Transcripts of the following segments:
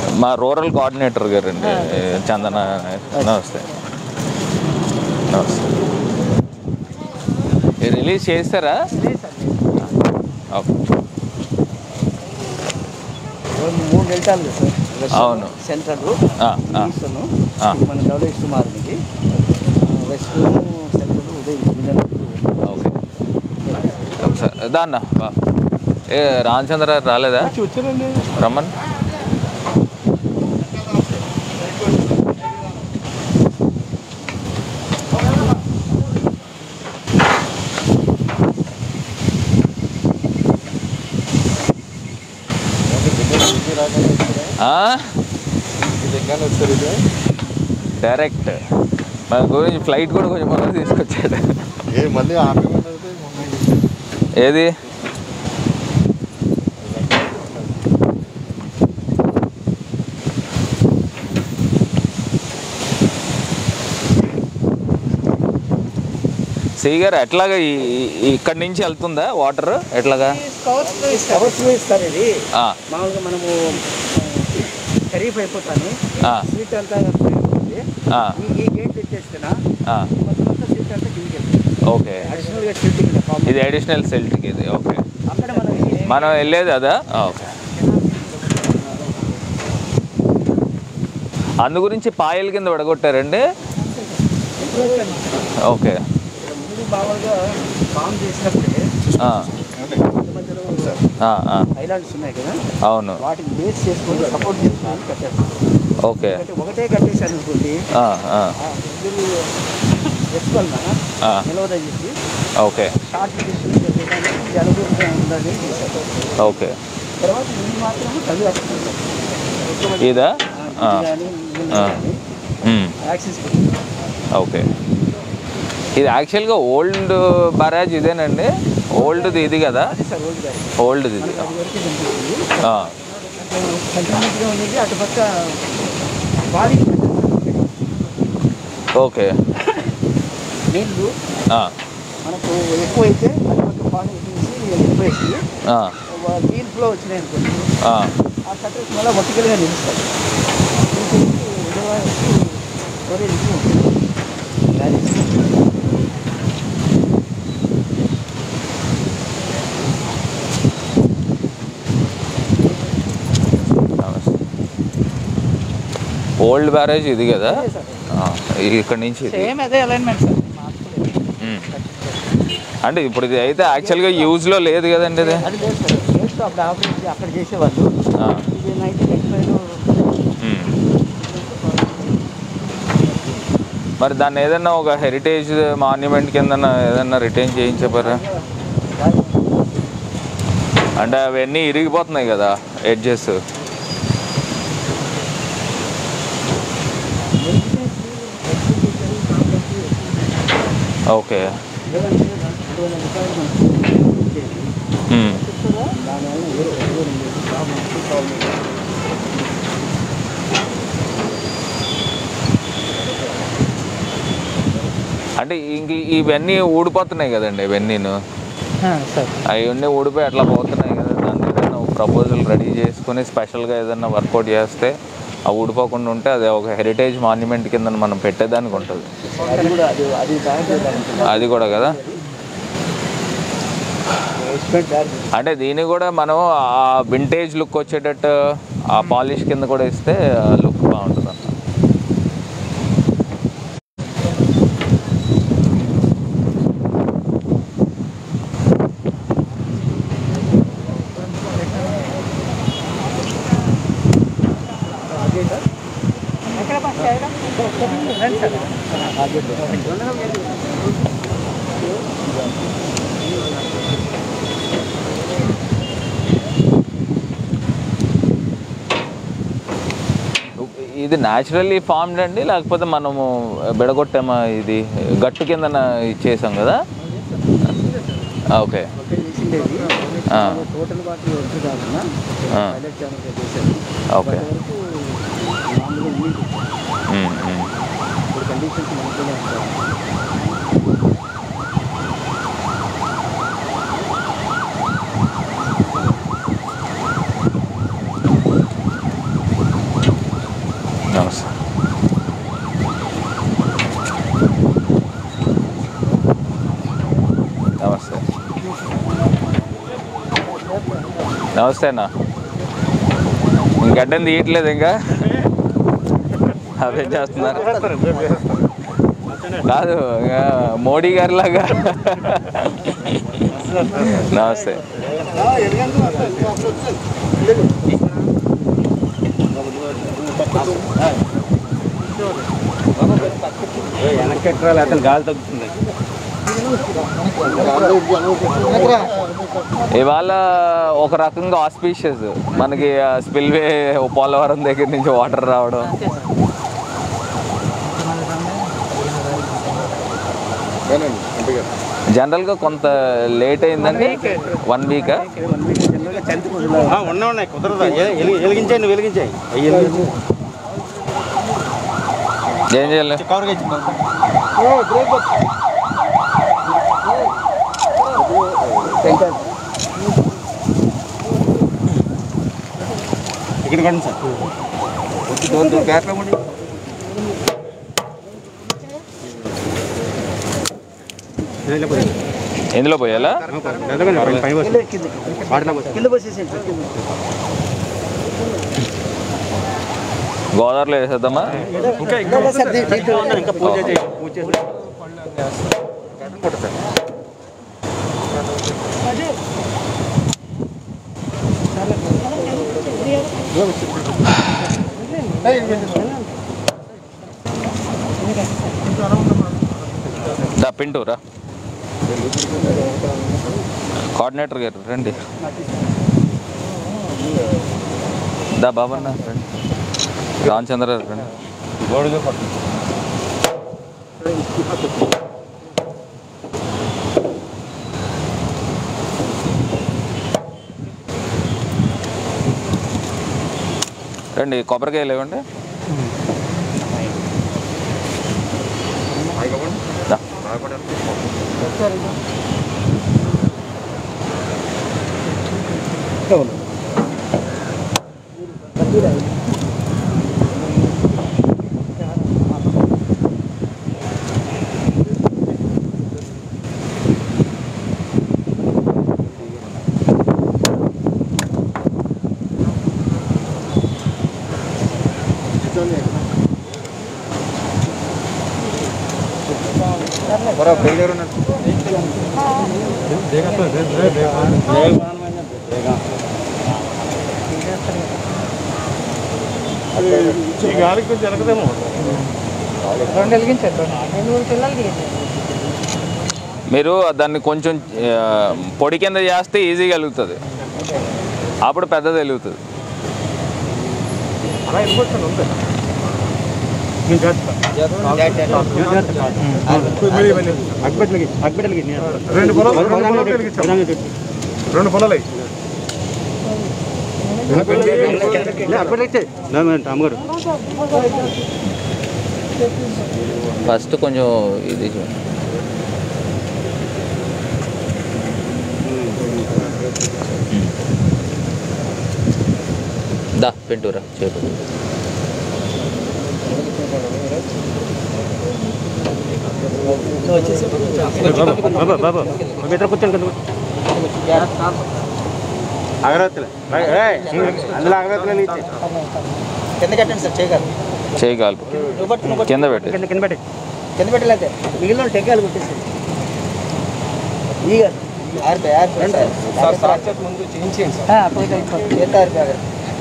మా rural coordinator గారండి చందన నమస్తే నమస్తే ఇది రిలీజ్ చేస్తారా ఓకే మూడు డెల్టాలు సార్ వెస్ట్ అవును. సెంట్రల్ ఆ, ఆ. ఈస్టర్న్ ఆ. మన డబ్ల్యూ ఇష్టం మారింది వెస్ట్ సెంట్రల్ ఉదయం మిడిల్ ఓకే ఒకసారి దాన్న బా ఏ రామచంద్ర రాలేదా వచ్చారండి రమ్మన్ డైరెక్ట్ మన గురించి ఫ్లైట్ కూడా కొంచెం ముందు తీసుకొచ్చాడు ఏ మళ్ళీ ఆపేమన్నది ఏది సి గారు ఎట్లాగా ఈ- ఈ- ఇక్కడి నుంచి వెళ్తుందా వాటర్ ఎట్లాగా కవర్స్ ఇస్తారు ఇది ఆ, మామూలుగా మనము ఖరీఫ్ అయిపోతాను ఆ, సీట్ అంతా అయిపోతుంది ఆ, ఈ ఈ గేట్ తెచ్చేస్తున్నా ఆ, మొత్తం అంతా సీట్ అంతా కిందికి వెళ్తుంది ఓకే అడిషనల్గా సీట్ కింద ఫామ్ ఇది అడిషనల్ సెల్ట్కి ఇది ఓకే అక్కడ మనం ఈ- మనం వెళ్ళేది అదా ఆ, ఓకే అందు గురించి పాయల కింద విడగొట్టారండి ఓకే ముందు మామూలుగా ఫామ్ చేసినప్పుడే ఆ, మధ్య మధ్యలో ఆ, ఆ, ఐలాండ్స్ ఉన్నాయి కదా అవును వాటిని బేస్ చేసుకొని సపోర్ట్ చేసుకొని కట్టేస్తాం ఓకే అంటే ఒకటే కట్టేశాను అనుకోండి ఆ, ఆ, ఆ ఇద్దరు ఎత్తుకోవాలన్నా ఆ, నిలవదని చెప్పి ఓకే షార్ట్ డిస్టెన్స్ చెప్పడానికి జనరల్గా ఉందని చేశారు ఓకే తర్వాత ఇది మాత్రం చదివి వస్తుంది ఇదా ఆ, కానీ ఆ. ఉమ్, యాక్సిస్ ఓకే ఇది యాక్చువల్గా ఓల్డ్ బరాజ్ ఇదేనండి ఓల్డ్ది ఇది కదా అది సార్ ఓల్డ్ గారి ఓల్డ్ది ఇది మనకి అది వరకు కనిపిస్తుంది ఆ, కంటిన్యూస్గా ఉండేది అటుపక్క బాడీ ఓకే నీళ్ళు ఆ, మనకు ఎక్కువైతే అటుపక్క బాడీ తీసి వెళ్ళిపోయేసి ఆ, నీళ్ళు ఫ్లో వచ్చినాయి అనుకోండి ఆ, ఆ కట్టర్స్ మళ్ళీ వర్టికల్గా నిలుస్తాయి నిలిచేసి ఉదయానికి స్టోరేజ్కి ఉంటుంది బ్యాలెన్స్ నమస్తే ఓల్డ్ బ్యారేజ్ ఇది కదా అదే సార్ ఆ, ఇక్కడ నుంచి ఇది. సేమ్ అదే అలైన్మెంట్ సార్ మార్చుకోలేదు ఉమ్. అంటే ఇప్పుడు ఇది అయితే యాక్చువల్గా యూజ్లో లేదు కదండి ఇది అది లేదు సార్ చేస్తూ అప్పుడు ఆపరేట్ అక్కడ చేసేవాళ్ళు ఆ, ఇది నైన్టీన్ ఎయిటీ ఫైవ్లో ఉమ్. మరి దాన్ని ఏదన్నా ఒక హెరిటేజ్ మాన్యుమెంట్ కింద ఏదన్నా రిటైన్ చేయించబరా అంటే అవన్నీ ఇరిగిపోతున్నాయి కదా ఎడ్జెస్ ఓకే ఉమ్. అంటే ఇంక ఇవన్నీ ఊడిపోతున్నాయి కదండి ఇవన్నీను సార్ అవన్నీ ఊడిపోయి అట్లా పోతున్నాయి కదా దాన్ని ఏదైనా ప్రపోజల్ రెడీ చేసుకుని స్పెషల్గా ఏదైనా వర్కౌట్ చేస్తే ఆ ఊడిపోకుండా ఉంటే అది ఒక హెరిటేజ్ మాన్యుమెంట్ కింద మనం పెట్టేదానికి ఉంటుంది అది కూడా అది అది బ్యాంక్ అది కూడా కదా ఎస్టిమేట్ బ్యాంక్ అంటే దీన్ని కూడా మనం ఆ వింటేజ్ లుక్ వచ్చేటట్టు ఆ పాలిష్ కింద కూడా ఇస్తే లుక్ బాగుంటుంది అన్నమాట ఎక్కడ బస్ చేయడం రండి సార్ ఇది న్యాచురల్లీ ఫార్మ్డ్ అండి లేకపోతే మనము బెడగొట్టామా ఇది గట్టు కింద ఇచ్చేసాం కదా ఓకే చేసిండేది ఆ. టోటల్ వాటి వర్క్ కాకుండా ఆ. పైలట్ ఛానల్ చేశారు ఓకే వరకు మామూలుగా ఉంది ఉమ్, ఉమ్. ఇప్పుడు కండిషన్స్ మంచిగానే ఉంటాయి నమస్తే అన్న గడ్డని తీయట్లేదు ఇంకా అవే చేస్తున్నారు కాదు ఇంకా మోడీ గారి లాగా నమస్తే వెనక్కి ఎక్కరాలి అతను గాలి తగ్గుతుంది ఇవాళ ఒక రకంగా ఆస్పీషియస్ మనకి స్పిల్వే పోలవరం దగ్గర నుంచి వాటర్ రావడం ఏనండి ఎంపీ గారు జనరల్గా కొంత లేట్ అయిందండి వన్ వీక్ ఉన్నా ఉన్నాయి కుదరదా వెలిగించాయి నువ్వు వెలిగించాయి అవి వెలిగించి ఏం చేయాలి కవర్గా ఇచ్చి ఇక్కడ కొనండి సార్ వచ్చి దోన్ దోన్ బ్యాట్లో ఉండి ఎందులో పోయాలా కింద పోసేసేయండి సార్ కింద గోదావరిలో వేసేద్దామా ఇంకా పూజ చేయి పూజ చేసి దా పింటూ రా కోఆర్డినేటర్ గారు రండి దా బాబన్న రండి రామచంద్ర గారు రండి రండి కొబ్బరికాయలు ఇవ్వండి దా. ఈ గాలికి కొంచెం వెనకదేమో రెండు వెలిగించారు రెండు మూడు పిల్లలు తీయండి మీరు దాన్ని కొంచెం ఆ, పొడి కింద చేస్తే ఈజీగా వెలుగుతుంది అప్పుడు పెద్దది వెలుగుతుంది అలా ఇన్వెస్ట్మెంట్ ఉంది నేను చేస్తా అగ్గిపెట్టలకి అగ్గిపెట్టలకి రెండు పొలాలు రెండు పొలాలు వెలిగించాం. రెండు పొలాలు అయ్యి అగ్గిపెట్టలకి అమ్మగారు ఫస్ట్ కొంచెం ఇది చూ- దా పెంటూరా చేపు బాబా బాబా ఇద్దరు కూర్చోండి కింద అగరవత్తులు అందులో అగరవత్తులు ఇచ్చి కింద కట్టండి సార్ చేయగలరు చేయి కాల్పు నువ్వు పట్టు నువ్వు పట్టు కింద పెట్టి కింద కింద పెట్టి కింద పెట్టలేదే మిగిలిన వాళ్ళు టెక్కాలు కొట్టేసి ఈగ ఆరిపోయి ఆరిపోయి సార్ ముందు చేయించేయండి సార్ పోయి అయిపోతుంది ఎంత ఆరిపోయి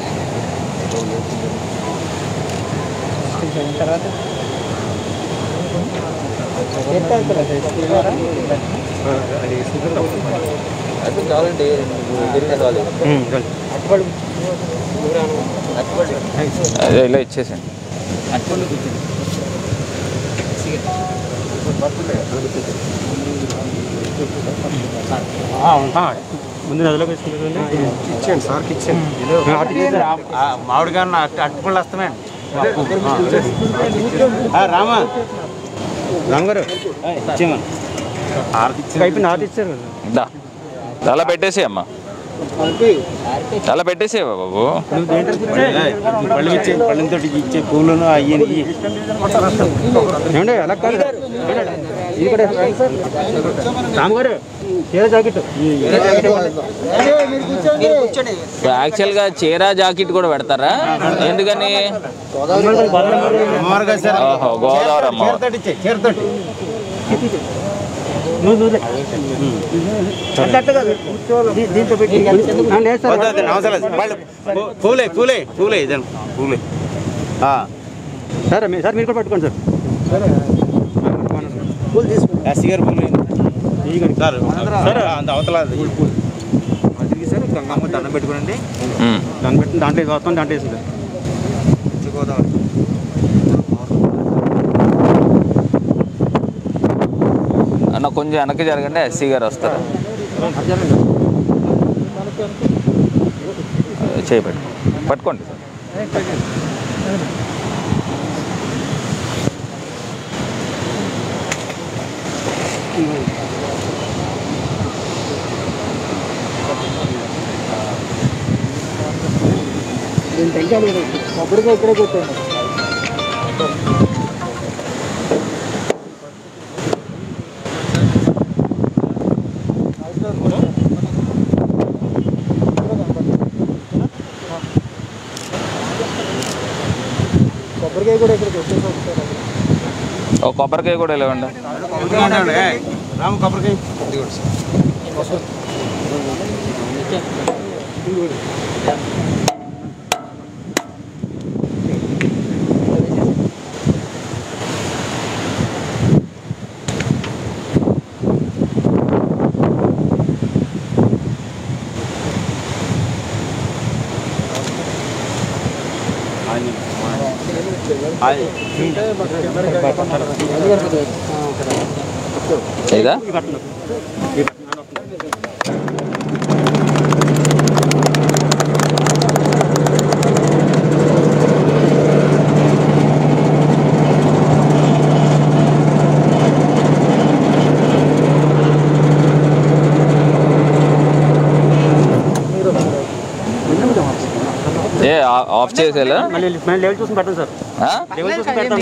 తర్వాత ఎంత ఆరిపోయి అది కావాలండి కావాలి అట్టుబడి అట్టుబడి అదే ఇలా ఇచ్చేసాను ముందు నదిలోకి ఇచ్చేయండి సార్కి ఇచ్చేయండి మామిడిగా అట్టుపళ్ళు వస్తామే రామా రామగారు ఇచ్చేమని అయిపోయింది ఆర్డర్ ఇచ్చారు దా అలా పెట్టేసి అమ్మా అలా పెట్టేసే బాబు పళ్ళు ఇచ్చే పళ్ళతో ఇచ్చే పూలను అయ్యి ఏమండి అలా కాదు ఇది కూడా రాము గారు చీర జాకెట్ ఇప్పుడు యాక్చువల్గా చీర జాకెట్ కూడా పెడతారా ఎందుకని ఓహో గోదావరి అమ్మవారు నువ్వు నువ్వు అట్లా అట్లా కాదు. దీ- దీంతో పెట్టి ఆ, లేదు సార్ పూలే పూలే పూలే ఇదే పూలే సార్ మీ- సార్ మీరు కూడా పట్టుకోండి సార్ ఎస్సీ గారు పూలే సార్ సార్ అంత అవతల సార్ గంగమ్మ దండం పెట్టుకోండి ఉమ్. దాన్ని పెట్టి దాంట్లో వేసి వస్తాం దాంట్లో వేసి గోదావరి అన్న కొంచెం వెనక్కి జరగండి ఎస్సీ గారు వస్తారు చేయబెట్టు పట్టుకోండి కొబ్బరికాయ ఇక్కడే కొట్టండి కొబ్బరికాయ కూడా ఇక్కడ కొట్టేసి ఒకసారి ఒక కొబ్బరికాయ కూడా లేవండి రాము కొబ్బరికాయ ఇదా ఏ ఆ- ఆఫ్ చేసేలా మళ్ళీ మళ్ళీ లెవెల్ చూసి పెట్టండి సార్ ఆ? లెవెల్ చూసి పెట్టండి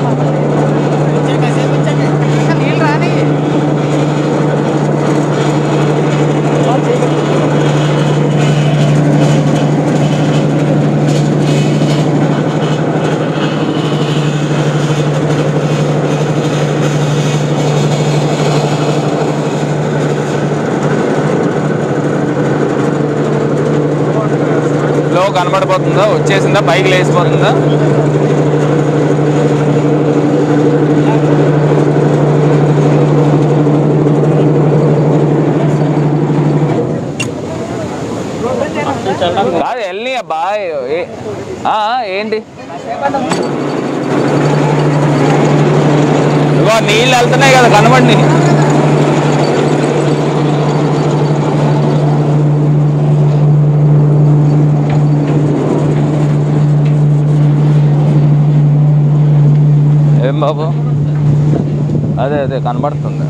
నీళ్ళు రాని లో కనబడిపోతుందా వచ్చేసిందా పైకి లేచిపోతుందా కాదు వెళ్ళి అబ్బా ఏ- ఆ, ఏంటి ఇగో నీళ్ళు వెళ్తున్నాయి కదా కనబడి ఏం బాబు అదే అదే కనబడుతుంది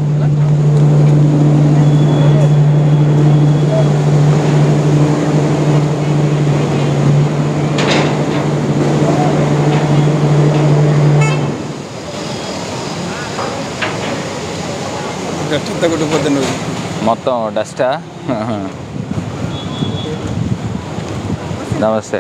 గట్టింత కొట్టుకుపోతే నువ్వు మొత్తం డస్టా నమస్తే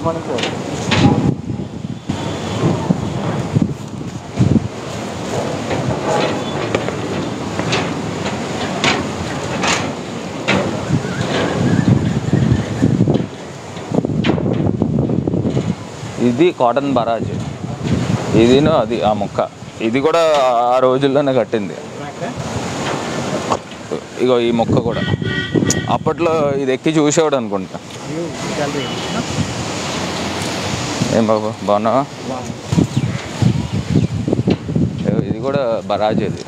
ఇది కాటన్ బరాజ్ ఇదిను అది ఆ మొక్క ఇది కూడా ఆ రోజుల్లోనే కట్టింది ఇగో ఈ మొక్క కూడా అప్పట్లో ఇది ఎక్కి చూసేవాడు అనుకుంటా ఏం బాబు బాగున్నావా ఇగో ఇది కూడా బరాజ్ ఇది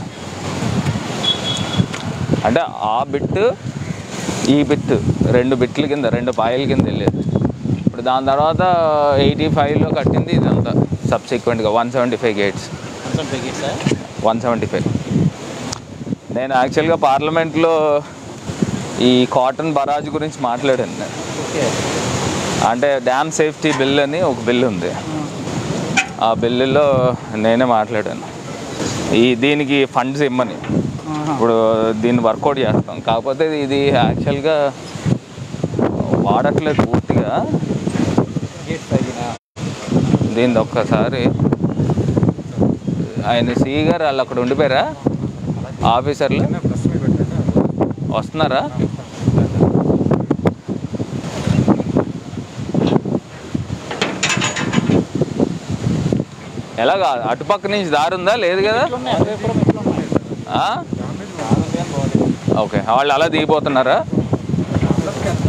అంటే ఆ బిట్ ఈ బిట్ రెండు బిట్ల కింద రెండు పాయల కింద వెళ్ళేది ఇప్పుడు దాని తర్వాత ఎయిటీ ఫైవ్లో కట్టింది ఇదంతా సబ్సిక్వెంట్గా one seventy five gates one seventy five నేను యాక్చువల్గా పార్లమెంట్లో ఈ కాటన్ బరాజ్ గురించి మాట్లాడాను నేను. అంటే డ్యామ్ సేఫ్టీ బిల్ అని ఒక బిల్ ఉంది ఆ బిల్లులో నేనే మాట్లాడాను ఈ దీనికి ఫండ్స్ ఇమ్మని ఆహా. ఇప్పుడు దీన్ని వర్కౌట్ చేస్తాం కాకపోతే ఇది యాక్చువల్గా వాడట్లేదు పూర్తిగా దీన్ని ఒక్కసారి ఆయన సిఈ గారు వాళ్ళు అక్కడ ఉండిపోయారా ఆఫీసర్లు వస్తున్నారా ఎలాగా అటుపక్క నుంచి దారి ఉందా లేదు కదా ఆ? ఓకే వాళ్ళు అలా దిగిపోతున్నారా